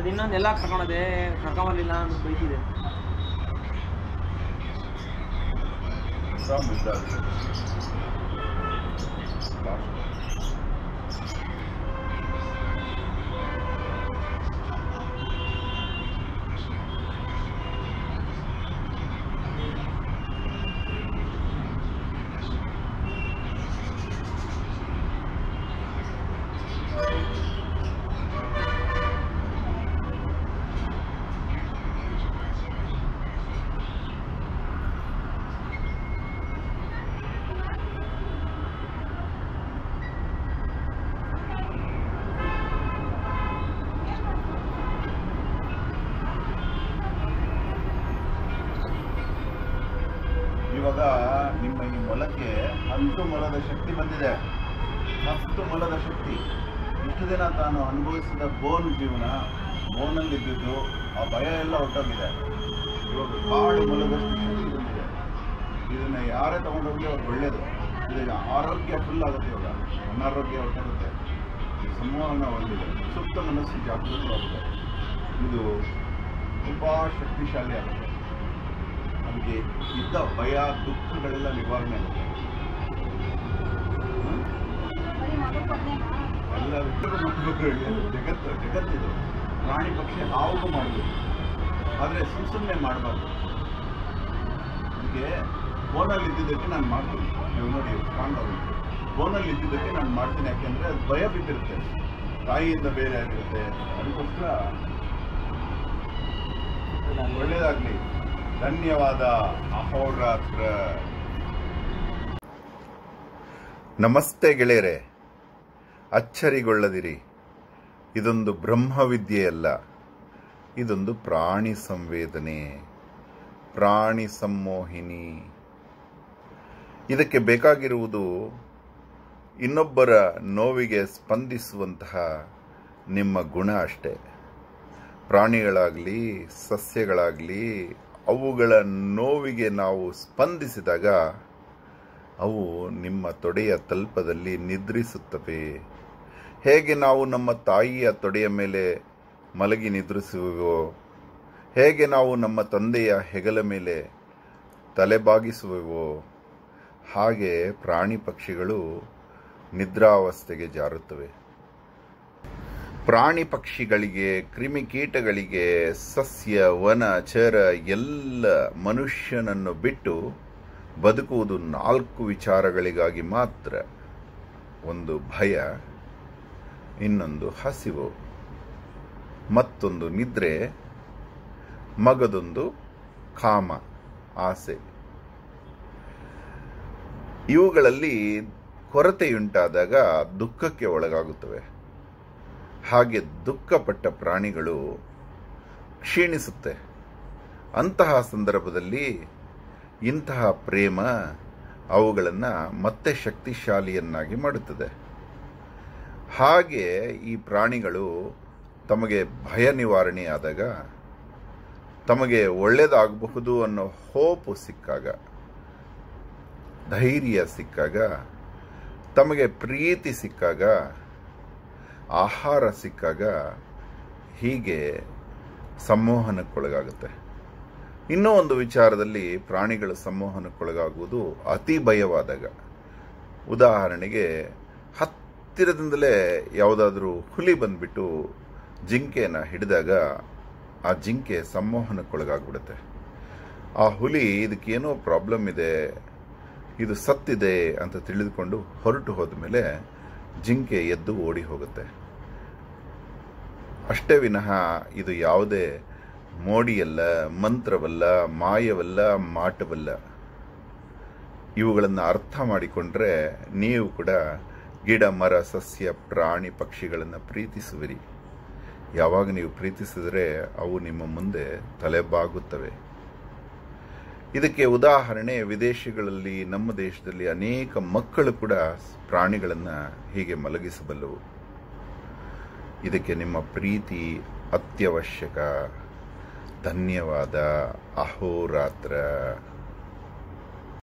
ಅದು ಇನ್ನೊಂದು ಎಲ್ಲ ಕರ್ಕೊಂಡೋದೆ ಕರ್ಕೊಂಬರ್ಲಿಲ್ಲ ಅಂತ ಬೈತಿದೆ ಎಕ್ಸಾಮ್ ಇದ್ದಾಗ ಲಾಸ್ಟ್ ಇವಾಗ ನಿಮ್ಮ ಈ ಮೊಲಕ್ಕೆ ಹತ್ತು ಮೊಲದ ಶಕ್ತಿ ಬಂದಿದೆ ಹತ್ತು ಮೊಲದ ಶಕ್ತಿ ಇಷ್ಟು ದಿನ ತಾನು ಅನುಭವಿಸಿದ ಬೋನ್ ಜೀವನ ಬೋನಲ್ಲಿ ಇದ್ದಿದ್ದು ಆ ಭಯ ಎಲ್ಲ ಹೊರಟೋಗಿದೆ ಇವಾಗ ಕಾಡು ಮೊಲದಷ್ಟು ಶಕ್ತಿ ಬಂದಿದೆ ಇದನ್ನ ಯಾರೇ ತಗೊಂಡೋಗಿ ಅವ್ರಿಗೆ ಒಳ್ಳೇದು ಇದು ಆರೋಗ್ಯ ಫುಲ್ ಆಗುತ್ತೆ ಇವಾಗ ಅನಾರೋಗ್ಯ ಹೊರಟೋಗುತ್ತೆ ಈ ಸಂವಹನ ಹೊಂದಿದೆ ಸುಪ್ತ ಮನಸ್ಸು ಜಾಗೃತವಾಗುತ್ತೆ ಇದು ತುಂಬ ಶಕ್ತಿಶಾಲಿ ಆಗುತ್ತೆ ನಮಗೆ ಇದ್ದ ಭಯ ದುಃಖಗಳೆಲ್ಲ ನಿವಾರಣೆ ಆಗುತ್ತೆ ಹ್ಮ್? ಎಲ್ಲ ವಿಚಾರ ಮಾಡ್ಬೇಕು ಜಗತ್ತು ಜಗತ್ತಿದು ಪ್ರಾಣಿ ಪಕ್ಷಿ ಹಾವು ಮಾಡಬೇಕು ಆದರೆ ಸುಮ್ ಸುಮ್ಮನೆ ಮಾಡಬಾರ್ದು ಅದಕ್ಕೆ ಫೋನಲ್ಲಿ ಇದ್ದಿದ್ದಕ್ಕೆ ನಾನು ಮಾಡ್ತೀನಿ ನೀವು ನೋಡಿ ಕಾಣ್ಬೋದು ಫೋನಲ್ಲಿ ಇದ್ದಿದ್ದಕ್ಕೆ ನಾನು ಮಾಡ್ತೀನಿ ಯಾಕೆಂದರೆ ಅದು ಭಯ ಬಿದ್ದಿರುತ್ತೆ ತಾಯಿಯಿಂದ ಬೇರೆ ಆಗಿರುತ್ತೆ ಅದಕ್ಕೋಸ್ಕರ ಒಳ್ಳೇದಾಗ್ಲಿ ಧನ್ಯವಾದ ಅಹೋರಾತ್ರ ನಮಸ್ತೆ ಗೆಳೆಯರೆ ಅಚ್ಚರಿಗೊಳ್ಳದಿರಿ ಇದೊಂದು ಬ್ರಹ್ಮವಿದ್ಯೆಯಲ್ಲ ಇದೊಂದು ಪ್ರಾಣಿ ಸಂವೇದನೆ ಪ್ರಾಣಿ ಸಂಮೋಹಿನಿ ಇದಕ್ಕೆ ಬೇಕಾಗಿರುವುದು ಇನ್ನೊಬ್ಬರ ನೋವಿಗೆ ಸ್ಪಂದಿಸುವಂತಹ ನಿಮ್ಮ ಗುಣ ಅಷ್ಟೇ ಪ್ರಾಣಿಗಳಾಗಲಿ ಸಸ್ಯಗಳಾಗಲಿ ಅವುಗಳ ನೋವಿಗೆ ನಾವು ಸ್ಪಂದಿಸಿದಾಗ ಅವು ನಿಮ್ಮ ತೊಡೆಯ ತಲ್ಪದಲ್ಲಿ ನಿದ್ರಿಸುತ್ತವೆ ಹೇಗೆ ನಾವು ನಮ್ಮ ತಾಯಿಯ ತೊಡೆಯ ಮೇಲೆ ಮಲಗಿ ನಿದ್ರಿಸುವೆವೋ ಹೇಗೆ ನಾವು ನಮ್ಮ ತಂದೆಯ ಹೆಗಲ ಮೇಲೆ ತಲೆಬಾಗಿಸುವೆವೋ ಹಾಗೆ ಪ್ರಾಣಿ ಪಕ್ಷಿಗಳು ನಿದ್ರಾವಸ್ಥೆಗೆ ಜಾರುತ್ತವೆ ಪ್ರಾಣಿ ಪಕ್ಷಿಗಳಿಗೆ ಕ್ರಿಮಿಕೀಟಗಳಿಗೆ ಸಸ್ಯ ವನ ಚರ ಎಲ್ಲ ಮನುಷ್ಯನನ್ನು ಬಿಟ್ಟು ಬದುಕುವುದು ನಾಲ್ಕು ವಿಚಾರಗಳಿಗಾಗಿ ಮಾತ್ರ ಒಂದು ಭಯ ಇನ್ನೊಂದು ಹಸಿವು ಮತ್ತೊಂದು ನಿದ್ರೆ ಮಗದೊಂದು ಕಾಮ ಆಸೆ ಇವುಗಳಲ್ಲಿ ಕೊರತೆಯುಂಟಾದಾಗ ದುಃಖಕ್ಕೆ ಒಳಗಾಗುತ್ತವೆ ಹಾಗೆ ದುಃಖಪಟ್ಟ ಪ್ರಾಣಿಗಳು ಕ್ಷೀಣಿಸುತ್ತೆ ಅಂತಹ ಸಂದರ್ಭದಲ್ಲಿ ಇಂತಹ ಪ್ರೇಮ ಅವುಗಳನ್ನು ಮತ್ತೆ ಶಕ್ತಿಶಾಲಿಯನ್ನಾಗಿ ಮಾಡುತ್ತದೆ ಹಾಗೆ ಈ ಪ್ರಾಣಿಗಳು ತಮಗೆ ಭಯ ನಿವಾರಣೆಯಾದಾಗ ತಮಗೆ ಒಳ್ಳೆಯದಾಗಬಹುದು ಅನ್ನೋ ಹೋಪು ಸಿಕ್ಕಾಗ ಧೈರ್ಯ ಸಿಕ್ಕಾಗ ತಮಗೆ ಪ್ರೀತಿ ಸಿಕ್ಕಾಗ ಆಹಾರ ಸಿಕ್ಕಾಗ ಹೀಗೆ ಸಂಮೋಹನಕ್ಕೊಳಗಾಗುತ್ತೆ ಇನ್ನೂ ಒಂದು ವಿಚಾರದಲ್ಲಿ ಪ್ರಾಣಿಗಳು ಸಂಮೋಹನಕ್ಕೊಳಗಾಗುವುದು ಅತಿ ಭಯವಾದಾಗ ಉದಾಹರಣೆಗೆ ಹತ್ತಿರದಿಂದಲೇ ಯಾವುದಾದ್ರೂ ಹುಲಿ ಬಂದ್ಬಿಟ್ಟು ಜಿಂಕೆನ ಹಿಡಿದಾಗ ಆ ಜಿಂಕೆ ಸಂಮೋಹನಕ್ಕೊಳಗಾಗ್ಬಿಡುತ್ತೆ ಆ ಹುಲಿ ಇದಕ್ಕೇನೋ ಪ್ರಾಬ್ಲಮ್ ಇದೆ ಇದು ಸತ್ತಿದೆ ಅಂತ ತಿಳಿದುಕೊಂಡು ಹೊರಟು ಹೋದ ಮೇಲೆ ಜಿಂಕೆ ಎದ್ದು ಓಡಿ ಹೋಗುತ್ತೆ ಅಷ್ಟೇ ವಿನಃ ಇದು ಯಾವುದೇ ಮೋಡಿಯಲ್ಲ ಮಂತ್ರವಲ್ಲ ಮಾಯವಲ್ಲ ಮಾಟವಲ್ಲ ಇವುಗಳನ್ನು ಅರ್ಥ ಮಾಡಿಕೊಂಡ್ರೆ ನೀವು ಕೂಡ ಗಿಡ ಮರ ಸಸ್ಯ ಪ್ರಾಣಿ ಪಕ್ಷಿಗಳನ್ನು ಪ್ರೀತಿಸುವಿರಿ ಯಾವಾಗ ನೀವು ಪ್ರೀತಿಸಿದರೆ ಅವು ನಿಮ್ಮ ಮುಂದೆ ತಲೆಬಾಗುತ್ತವೆ ಇದಕ್ಕೆ ಉದಾಹರಣೆ ವಿದೇಶಗಳಲ್ಲಿ ನಮ್ಮ ದೇಶದಲ್ಲಿ ಅನೇಕ ಮಕ್ಕಳು ಕೂಡ ಪ್ರಾಣಿಗಳನ್ನು ಹೀಗೆ ಮಲಗಿಸಬಲ್ಲವು ಇದಕ್ಕೆ ನಿಮ್ಮ ಪ್ರೀತಿ ಅತ್ಯವಶ್ಯಕ ಧನ್ಯವಾದ ಅಹೋರಾತ್ರ